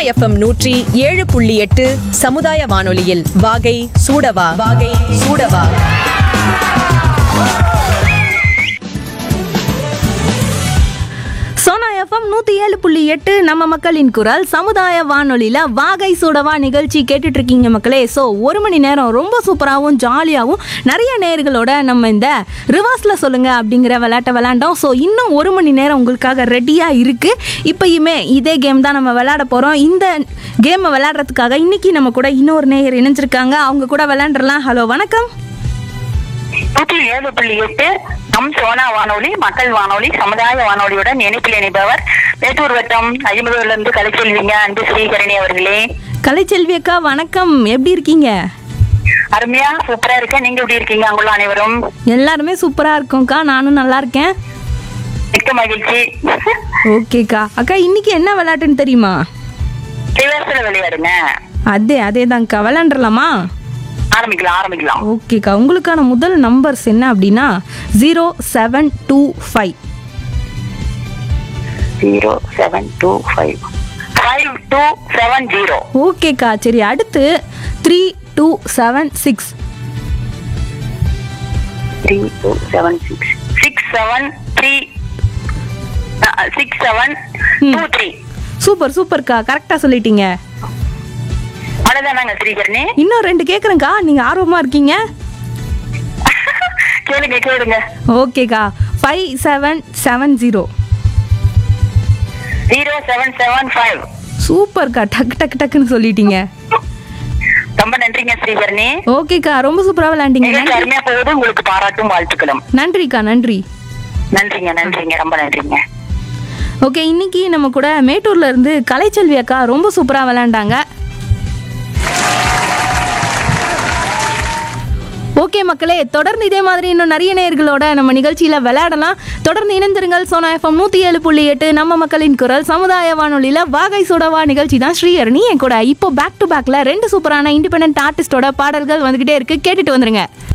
FM நூற்றி ஏழு புள்ளி எட்டு சமுதாய வானொலியில் வாகை சூடவா வாகை சூடவா சோனா எஃப்எம் நூற்றி ஏழு புள்ளி எட்டு நம்ம மக்களின் குரல் சமுதாய வானொலியில் வாகை சூடவா நிகழ்ச்சி கேட்டுட்டு இருக்கீங்க மக்களே ஸோ ஒரு மணி நேரம் ரொம்ப சூப்பராகவும் ஜாலியாகவும் நிறைய நேர்களோட நம்ம இந்த ரிவர்ஸில் சொல்லுங்க அப்படிங்கிற விளையாட்டை விளையாண்டோம் ஸோ இன்னும் ஒரு மணி நேரம் உங்களுக்காக ரெடியாக இருக்குது இப்பயுமே இதே கேம் தான் நம்ம விளையாட போகிறோம் இந்த கேமை விளையாடுறதுக்காக இன்னைக்கு நம்ம கூட இன்னொரு நேயர் இணைஞ்சிருக்காங்க அவங்க கூட விளையாண்டுறலாம் ஹலோ வணக்கம் நூற்றி ஏழு புள்ளி எட்டு நம் சோனா வானொலி மக்கள் வானொலி சமுதாய வானொலியுடன் இணைப்பில் இணைப்பவர் மேட்டூர் வட்டம் ஐம்பதுல இருந்து கலைச்செல்விங்க அன்பு ஸ்ரீகரணி அவர்களே கலைச்செல்வி அக்கா வணக்கம் எப்படி இருக்கீங்க அருமையா சூப்பரா இருக்கேன் நீங்க எப்படி இருக்கீங்க அங்குள்ள அனைவரும் எல்லாருமே சூப்பராக இருக்கோம்க்கா நானும் நல்லா இருக்கேன் மிக்க மகிழ்ச்சி ஓகேக்கா அக்கா இன்னைக்கு என்ன விளையாட்டுன்னு தெரியுமா ரிவர்ஸ்ல விளையாடுங்க அதே அதே தான்க்கா விளையாண்டுலாமா ஆரம்பிக்கலாம் ஆரம்பிக்கலாம் ஓகேக்கா உங்களுக்கான முதல் நம்பர்ஸ் என்ன அப்படின்னா zero seven two five zero seven two five five two seven zero ஓகேக்கா சரி அடுத்து three two seven six three two seven six six seven three six seven two three super சூப்பர்க்கா கரெக்டாக சொல்லிட்டீங்க அவ்வளவுதானாங்க ஸ்ரீகரணி இன்னும் ரெண்டு கேட்குறேங்க்கா நீங்கள் ஆர்வமாக இருக்கீங்க கேளுங்க கேளுங்க ஓகேக்கா five seven seven zero zero seven seven five சூப்பர்க்கா டக்கு டக்கு டக்குன்னு சொல்லிட்டீங்க ரொம்ப நன்றிங்க ஸ்ரீகரணி ஓகேக்கா ரொம்ப சூப்பராக விளையாண்டீங்க நிகழ்ச்சி நன்றி அருமையா போகுது உங்களுக்கு பாராட்டும் வாழ்த்துக்களும் நன்றிக்கா நன்றி நன்றிங்க நன்றிங்க ரொம்ப நன்றிங்க ஓகே இன்னைக்கு நம்ம கூட மேட்டூர்ல இருந்து கலைச்செல்வி அக்கா ரொம்ப சூப்பராக விளையாண்டாங்க ஓகே மக்களே தொடர்ந்து இதே மாதிரி இன்னும் நிறைய நேயர்களோட நம்ம நிகழ்ச்சியில விளையாடலாம் தொடர்ந்து இணைந்திருங்கள் சோனா எஃப்எம் நூத்தி ஏழு புள்ளி எட்டு நம்ம மக்களின் குரல் சமுதாய வானொலியில வாகை சுடவா நிகழ்ச்சி தான் ஸ்ரீஹரணி என் கூட இப்போ பேக் டு பேக்ல ரெண்டு சூப்பரான இண்டிபெண்டன்ட் ஆர்டிஸ்டோட பாடல்கள் வந்துகிட்டே இருக்கு கேட்டுட்டு வந்துருங்க